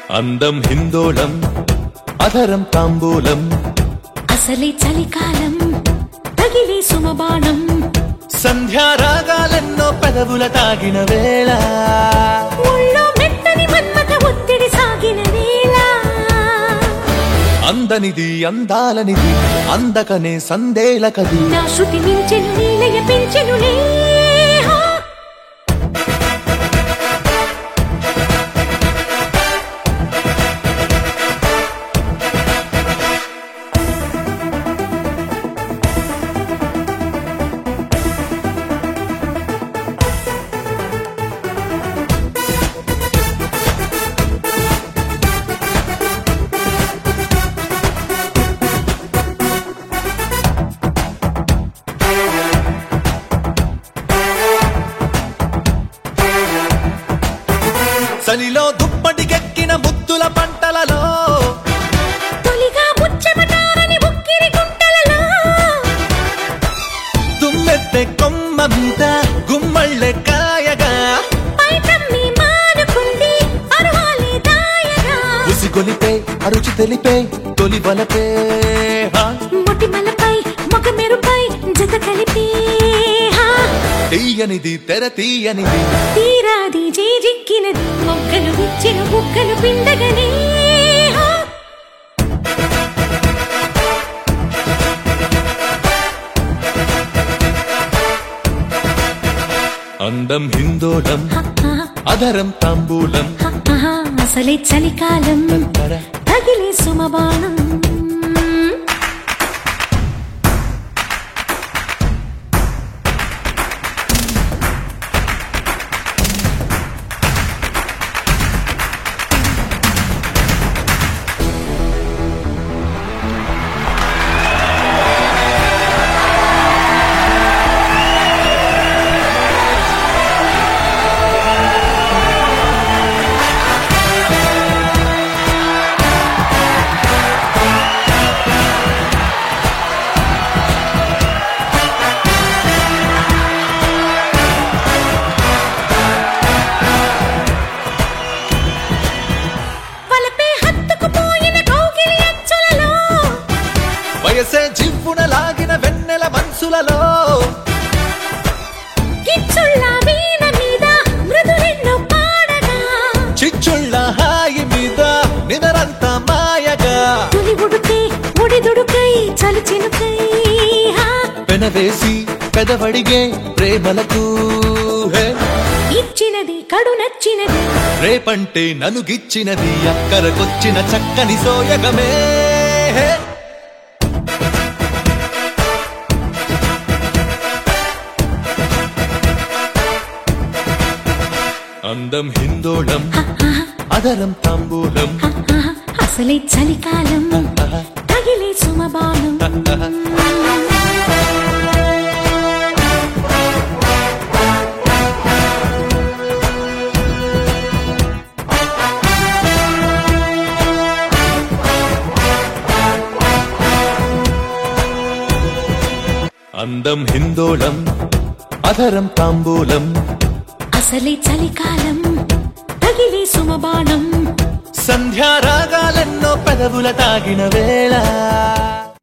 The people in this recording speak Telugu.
అందం హిందోళం అధరం తాంబూలం అసలే చలికాలం తగిలే సుమబాణం సంధ్యారాగాలెన్నో పెదవుల తాగిన వేళ ఒళ్ళో మెత్తని మన్మథ ఒత్తిడి సాగిన వేళ అందనిది అందాలనిది అందకనే సందేలకది నా శృతి మించెను నీలయ పెంచెను చలిలో దుప్పటికెక్కిన ముద్దుల పంటలలో తొలిగా ముచ్చెమటారని ఉక్కిరి గుంటలలో తుమ్మెత్తె కొమ్మ మీద గుమ్మళ్ళె కాయగా పైకమ్మి మానుకుంది అరవాలి దాయగా ఉసిగొలిపే అరుచి తెలిపే తొలి బలపే హా. మొటిమలపై మొగ మెరుపై జత కలిపి హా, తీయనిది తెర తీయనిది తీరాది చేజిక్కినది మొక్కలు విచ్చిన బుక్కలు పిండగనే హా, అందం హిందోళం హా, హా, అధరం తాంబూలం హా, హా, అసలే చలికాలం తర తగిలే సుమబాణం వలపే హత్తుకుపోయిన కౌగిలి అంచులలో వయసే జివ్వున లాగిన వెన్నెల మనసులలో కిచ్చుళ్ళ వీణ మీద మృదులెన్నో పాడగా చిచ్చుళ్ళ హాయి మీద నిదరంతా మాయగా తొలి ఉడుకే ఉడిదుడుకై చలి చినుకై హా, పెనవేసి పెదవడిగే ప్రేమలకు హే. ఇచ్చినది కడు నచ్చినది రేపంటే నలుగిచ్చినది అక్కరకొచ్చిన చక్కని సోయగమే హే. అందం హిందోళం అదరం తాంబూలం ఆహా, అసలే చలికాలం తగిలే సుమబాణం అందం హిందోళం అధరం తాంబూలం అసలే చలికాలం తగిలే సుమబాణం సంధ్యారాగాలెన్నో పెదవుల తాగిన వేళ